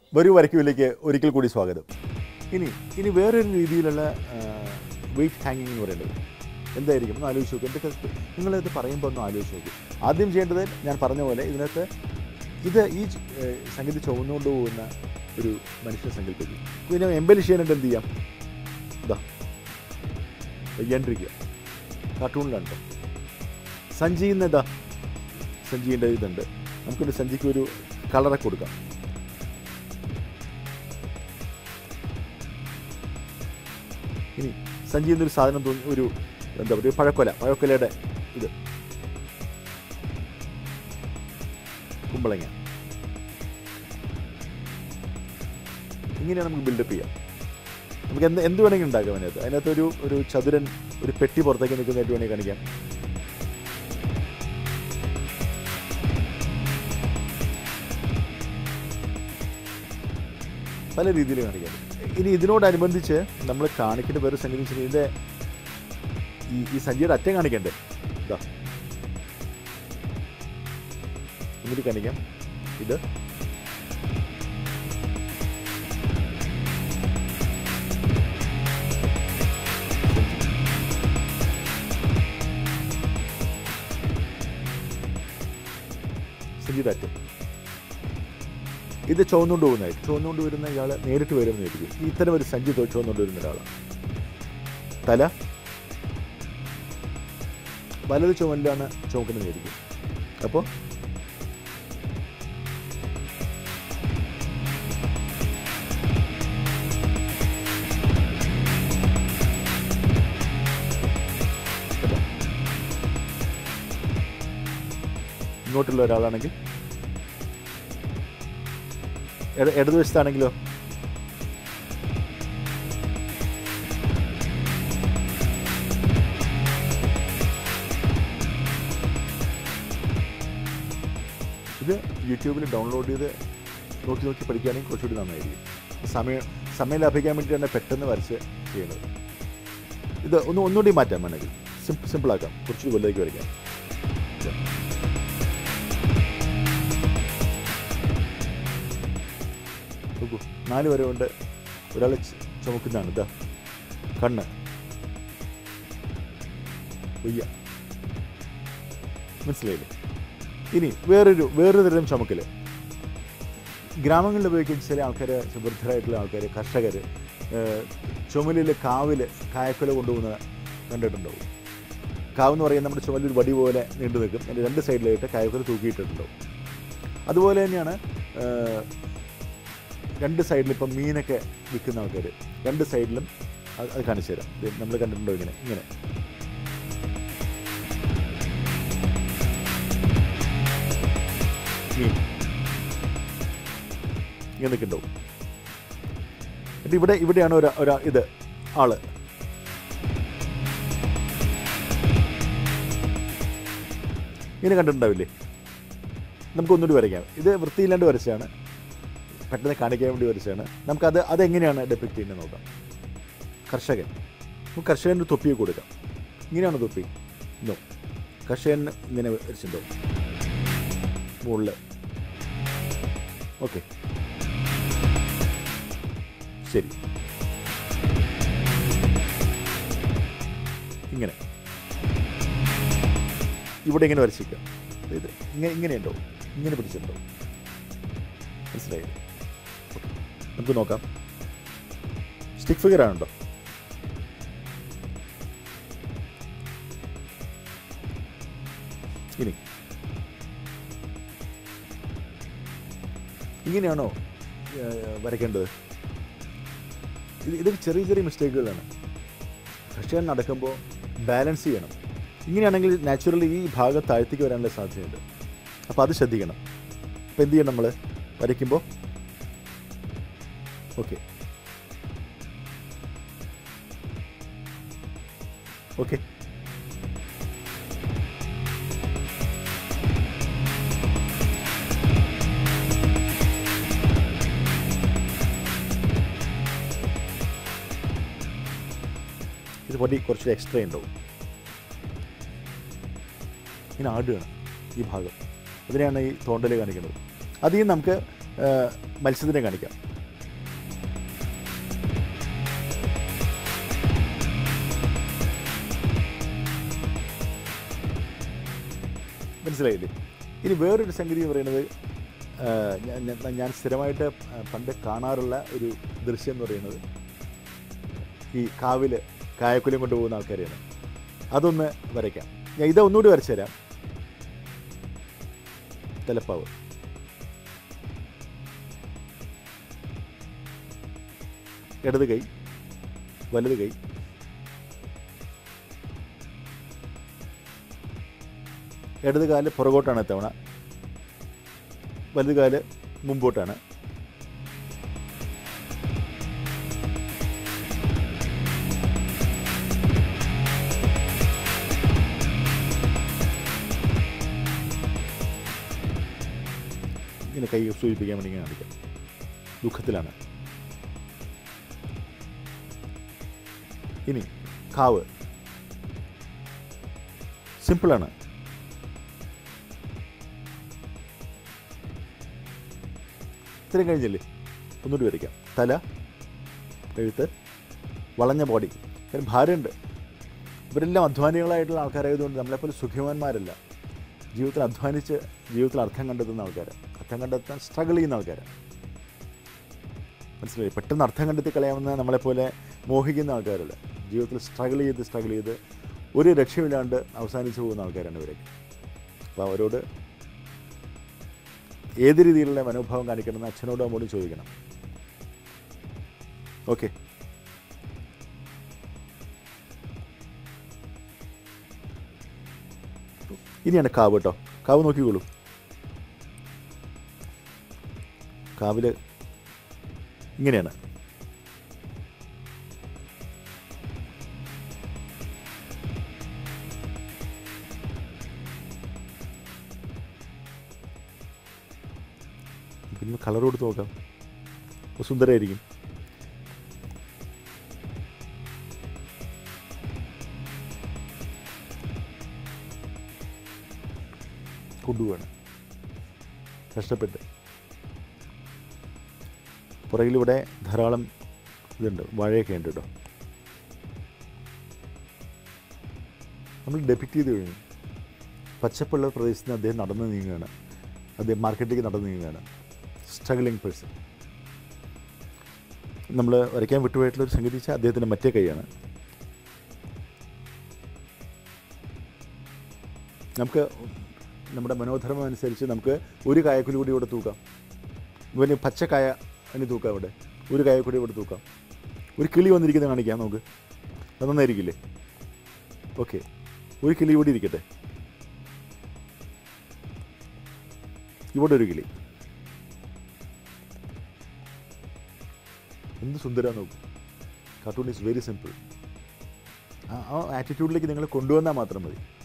വരൂ വരയ്ക്കുവിലേക്ക് ഒരിക്കൽ കൂടി സ്വാഗതം ഇനി ഇനി വേറൊരു രീതിയിലുള്ള വെയിറ്റ് ഹാങ്ങിങ് എന്ന് പറയുന്നത് എന്തായിരിക്കും ഒന്ന് ആലോചിച്ച് നോക്കുക എൻ്റെ കത്ത് നിങ്ങളിത് പറയുമ്പോൾ ഒന്ന് ആലോചിച്ച് നോക്കൂ ആദ്യം ചെയ്യേണ്ടത് ഞാൻ പറഞ്ഞ പോലെ ഇതിനകത്ത് ഇത് ഈ ഏഹ്, സംഗതി ചുമന്നുകൊണ്ട് പോകുന്ന ഒരു മനുഷ്യനെ സങ്കല്പിക്കും പിന്നെ എംബലിഷ് ചെയ്യാനായിട്ട് എന്ത് ചെയ്യാം ഇതാ വയ്യാണ്ടിരിക്കുക കാർട്ടൂണിലാണ് കേട്ടോ സഞ്ചിന്ന് ഇതാ സഞ്ചിൻ്റെ ഇതുണ്ട് നമുക്കൊരു സഞ്ചിക്ക് ഒരു കളറൊക്കെ കൊടുക്കാം ഇനി സഞ്ചി എന്നൊരു സാധനം തോന്നി ഒരു എന്താ പറയുക പഴക്കൊല പഴക്കൊലയുടെ ഇത് കുമ്പളങ്ങ ഇങ്ങനെ നമുക്ക് ബിൽഡപ്പ് ചെയ്യാം നമുക്ക് എന്ത് എന്ത് വേണമെങ്കിലും ഉണ്ടാക്കാം അതിനകത്ത് അതിനകത്ത് ഒരു ഒരു ചതുരൻ ഒരു പെട്ടി പുറത്തേക്ക് നിൽക്കുന്നതായിട്ട് വേണമെങ്കിൽ കാണിക്കാം പല രീതിയിൽ കാണിക്കാം ഇനി ഇതിനോടനുബന്ധിച്ച് നമ്മൾ കാണിക്കേണ്ട വേറെ സംഗതി വെച്ചാൽ ഇതിൻ്റെ ഈ ഈ സഞ്ചിയുടെ അറ്റം കാണിക്കണ്ടേ ഇതാ ഇങ്ങനെ കാണിക്കാം ഇത് സഞ്ചിയുടെ അറ്റം ഇത് ചുവന്നുകൊണ്ട് പോകുന്നതായിട്ട് ചുവന്നുകൊണ്ട് വരുന്ന ഇയാൾ നേരിട്ട് വരുന്നതായിരിക്കും ഈ ഇത്തരം ഒരു സഞ്ചി തൊ- ചുവന്നുകൊണ്ട് വരുന്ന ഒരാളാണ് തല വലത് ചുമലിലാണ് ചുമക്കുന്നതായിരിക്കും അപ്പോൾ കേട്ടോ? ഇങ്ങോട്ടുള്ള ഒരാളാണെങ്കിൽ ഇട- ഇടതുവശത്താണെങ്കിലോ ഇത് യൂട്യൂബിൽ ഡൗൺലോഡ് ചെയ്ത് നോക്കി നോക്കി പഠിക്കുകയാണെങ്കിൽ കുറച്ചുകൂടി നന്നായിരിക്കും സമയം സമയം ലാഭിക്കാൻ വേണ്ടിയിട്ടാണ് പെട്ടെന്ന് വരച്ച് ചെയ്യുന്നത് ഇത് ഒന്ന് ഒന്നുകൂടി മാറ്റാം വേണമെങ്കിൽ സിമ്പിൾ സിമ്പിളാക്കാം കുറച്ചുകൂടി കൊല്ലേക്ക് വരയ്ക്കാം ഇത്. നോക്കൂ നാല് വരെ കൊണ്ട് ഒരാൾ ചുമക്കുന്നതാണ് ഇതാ കണ്ണ് വയ്യ മനസ്സിലായില്ലേ ഇനി വേറൊരു വേറൊരു തരം ചുമക്കൽ ഗ്രാമങ്ങളിൽ ഉപയോഗിക്കുന്ന ചില ആൾക്കാർ വൃദ്ധരായിട്ടുള്ള ആൾക്കാർ കർഷകർ ചുമലിൽ കാവിൽ കായക്കൊല കൊണ്ടുപോകുന്ന കണ്ടിട്ടുണ്ടാവും കാവ് എന്ന് പറയുന്നത് നമ്മുടെ ചുമലിൽ ഒരു വടി പോലെ നീണ്ടു നിൽക്കും അതിൻ്റെ രണ്ട് സൈഡിലായിട്ട് കായക്കൊല തൂക്കിയിട്ടിട്ടുണ്ടാവും അതുപോലെ തന്നെയാണ് ആ, രണ്ട് സൈഡിൽ ഇപ്പം മീനൊക്കെ വിൽക്കുന്ന ആൾക്കാർ രണ്ട് സൈഡിലും അത് അത് കാണിച്ചു തരാം നമ്മൾ കണ്ടിട്ടുണ്ടോ ഇങ്ങനെ ഇങ്ങനെ മീൻ ഇങ്ങനെ നിൽക്കുന്നുണ്ടാവും എന്നിട്ട് ഇവിടെ ഇവിടെയാണ് ഒരു ഒരു ഇത് ആള് ഇങ്ങനെ കണ്ടിട്ടുണ്ടാവില്ലേ നമുക്കൊന്നുകൂടി വരയ്ക്കാം ഇത് വൃത്തിയില്ലാണ്ട് വരച്ചാണ് പെട്ടെന്ന് കാണിക്കാൻ വേണ്ടി വരച്ചാണ് നമുക്കത് അതെങ്ങനെയാണ് ഡെപ്പിക്റ്റ് ചെയ്യുന്നത് നോക്കാം കർഷകൻ നമുക്ക് കർഷകന് ഒരു തൊപ്പി കൊടുക്കാം ഇങ്ങനെയാണോ തൊപ്പി നോ കർഷകന് ഇങ്ങനെ വരച്ചിട്ടുണ്ടോ മുകളിൽ ഓക്കെ ശരി ഇങ്ങനെ ഇവിടെ ഇങ്ങനെ വരച്ചിരിക്കുക ഇത് ഇങ്ങനെ ഇങ്ങനെയുണ്ടോ ഇങ്ങനെ പിടിച്ചിട്ടുണ്ടോ മനസ്സിലായില്ലേ ഓക്കെ നമുക്ക് നോക്കാം സ്റ്റിക്ക് ഫിഗർ ആണുണ്ടോ ഇനി ഇങ്ങനെയാണോ ഏഹ്, വരയ്ക്കേണ്ടത് ഇത് ഇത് ചെറിയ ചെറിയ മിസ്റ്റേക്കുകളാണ് കർഷകൻ നടക്കുമ്പോൾ ബാലൻസ് ചെയ്യണം ഇങ്ങനെയാണെങ്കിൽ നാച്ചുറലി ഈ ഭാഗം താഴ്ത്തേക്ക് വരാനുള്ള സാധ്യതയുണ്ട് അപ്പോൾ അത് ശ്രദ്ധിക്കണം അപ്പോൾ എന്ത് ചെയ്യണം നമ്മൾ വരയ്ക്കുമ്പോൾ ഓക്കെ ഓക്കെ ഇത് പൊടി കുറച്ച് എക്സ്ട്രാ ഉണ്ടാവും ഇങ്ങനെ ആടുകയാണ് ഈ ഭാഗം അതിനെയാണ് ഈ തോണ്ടൽ കാണിക്കുന്നത് അതിൽ നമുക്ക് ആ, മത്സ്യത്തിനെ കാണിക്കാം മനസ്സിലായില്ലേ ഇനി വേറൊരു സംഗതി എന്ന് പറയുന്നത് ആ, ഞാൻ- ഞാൻ- ഞാൻ സ്ഥിരമായിട്ട് പണ്ട് കാണാറുള്ള ഒരു ദൃശ്യം എന്ന് പറയുന്നത് ഈ കാവിൽ കായക്കുലം കൊണ്ടുപോകുന്ന ആൾക്കാരെയാണ് അതൊന്ന് വരയ്ക്കാം ഞാൻ ഇത് ഒന്നുകൂടി വരച്ചു തരാം തലപ്പാവ് ഇടത് കൈ വലത് കൈ ഇടത് കാല് പുറകോട്ടാണ് ഇത്തവണ വലത് കാല് മുമ്പോട്ടാണ് ഇങ്ങനെ കൈ സൂചിപ്പിക്കാൻ വേണ്ടി ഇങ്ങനെ കാണിക്കാം ദുഃഖത്തിലാണ് ഇനി കാവ് സിമ്പിളാണ് ഇത്രയും കഴിഞ്ഞില്ലേ ഒന്നുകൂടി വരയ്ക്കാം തല എഴുത്ത് വളഞ്ഞ ബോഡി കാര്യം ഭാരമുണ്ട് ഇവരെല്ലാം അധ്വാനികളായിട്ടുള്ള ആൾക്കാരായതുകൊണ്ട് നമ്മളെപ്പോലെ സുഖവാന്മാരല്ല ജീവിതത്തിൽ അധ്വാനിച്ച് ജീവിതത്തിൽ അർത്ഥം കണ്ടെത്തുന്ന ആൾക്കാർ അർത്ഥം കണ്ടെത്താൻ സ്ട്രഗിൾ ചെയ്യുന്ന ആൾക്കാർ മനസ്സിലായി പെട്ടെന്ന് അർത്ഥം കണ്ടെത്തി കളയാവുന്ന നമ്മളെപ്പോലെ മോഹിക്കുന്ന ആൾക്കാരല്ല ജീവിതത്തിൽ സ്ട്രഗിൾ ചെയ്ത് സ്ട്രഗിൾ ചെയ്ത് ഒരു രക്ഷയില്ലാണ്ട് അവസാനിച്ചു പോകുന്ന ആൾക്കാരാണ് ഇവരൊക്കെ അപ്പോൾ അവരോട് ഏത് രീതിയിലുള്ള മനോഭാവം കാണിക്കണമെന്ന് അച്ഛനോടും അമ്മോടും ചോദിക്കണം ഓക്കെ ഇനിയാണ് കാവ് കേട്ടോ കാവ് നോക്കിക്കോളൂ കാവില് ഇങ്ങനെയാണ് പിന്നെ കളർ കൊടുത്ത് നോക്കാം അപ്പോൾ സുന്ദരമായിരിക്കും കൊണ്ടുപോവാണ് കഷ്ടപ്പെട്ട് പുറകിലിവിടെ ധാരാളം ഇതുണ്ട് വാഴയൊക്കെ ഉണ്ട് കേട്ടോ നമ്മൾ ഡെപിക്റ്റ് ചെയ്ത് കഴിഞ്ഞു പച്ചപ്പുള്ള പ്രദേശത്ത് നിന്ന് അദ്ദേഹം നടന്നു നീങ്ങുകയാണ് അദ്ദേഹം മാർക്കറ്റിലേക്ക് നടന്നു നീങ്ങുകയാണ് സ്ട്രഗിളിങ് പേഴ്സൺ നമ്മൾ വരയ്ക്കാൻ വിട്ടുപോയിട്ടുള്ള ഒരു സംഗതി വെച്ചാൽ അദ്ദേഹത്തിൻ്റെ മറ്റേ കൈയാണ് നമുക്ക് നമ്മുടെ മനോധർമ്മം അനുസരിച്ച് നമുക്ക് ഒരു കായക്കുലി കൂടി ഇവിടെ തൂക്കാം ഇവന് പച്ചക്കായ അതിന് തൂക്കാം ഇവിടെ ഒരു കായക്കുടി ഇവിടെ തൂക്കാം ഒരു കിളി വന്നിരിക്കുന്നത് കാണിക്കാം നമുക്ക് അത് നന്നായിരിക്കില്ലേ ഓക്കെ ഒരു കിളി കൂടി ഇരിക്കട്ടെ ഇവിടെ ഒരു കിളി എന്ത് സുന്ദരം നോക്കൂ കാർട്ടൂൺ ഈസ് വെരി സിമ്പിൾ ആ ആ ആറ്റിറ്റ്യൂഡിലേക്ക് നിങ്ങൾ കൊണ്ടുവന്നാൽ മാത്രം മതി